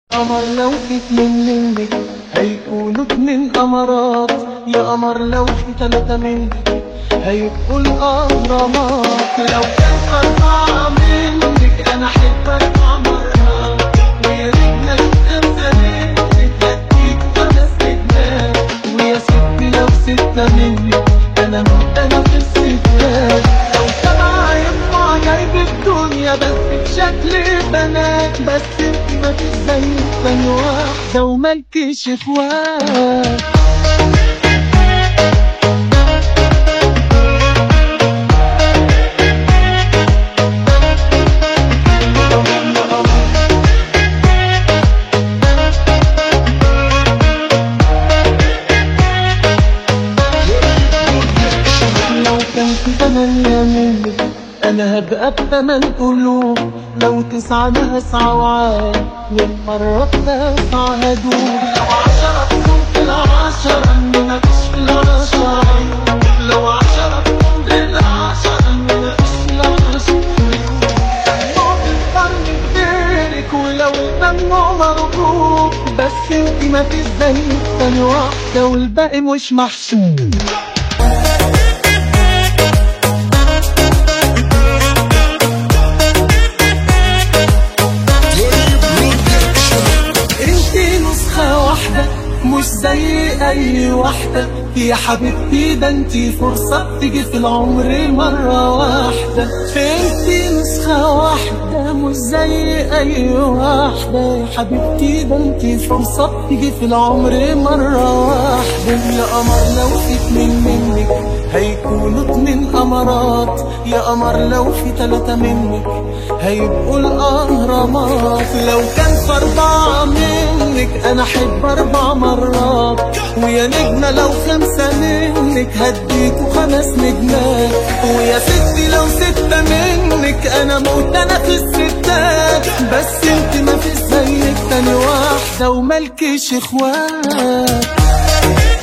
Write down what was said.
قمر لو في اتنين منك هيكونوا اتنين قمرات يا قمر لو في تلاتة منك هيبقوا الأهرامات لو كان أربعة منك أنا أحبك قمرات ويا ريتنا الخمسة منك هديك خمس نجمات ويا ستي لو ستة منك أنا موت أنا في الستات لو سبعة يبقوا عجايب الدنيا بس بشكل بنات بس انت ما فيش زيك تاني واحدة ومالكيش اخوات لو كان في تمانية منك أنا هبقى بثمان قلوب لو تسعة أنا هسعى وعاد والمرة التاسعة هدوب لو عشرة تكون في العشرة إني مفيش في العشرة عيوب لو عشرة تكون في العشرة إني مفيش في العشرة عيوب موت القرن غيرك ولو الممنوع مرغوب بس انتي مفيش زيك تاني واحدة والباقي مش محسوب انتي نسخة واحدة مش زي اي واحدة يا حبيبتي ده انتي فرصة تيجي في العمر مرة واحدة انتي نسخة واحدة مش زي اي واحدة يا حبيبتي ده انتي فرصة تيجي في العمر مرة واحدة يا قمر لو في اتنين منك هيكونوا اتنين قمرات يا قمر لو في تلاتة منك هيبقوا الأهرامات لو كان في أربعة منك أنا أحب أربع مرات ويا نجمة لو خمسة منك هديكوا خمس نجمات ويا ستي لو ستة منك أنا موت أنا في الستات بس انت ما في زيك تاني واحدة ومالكيش اخوات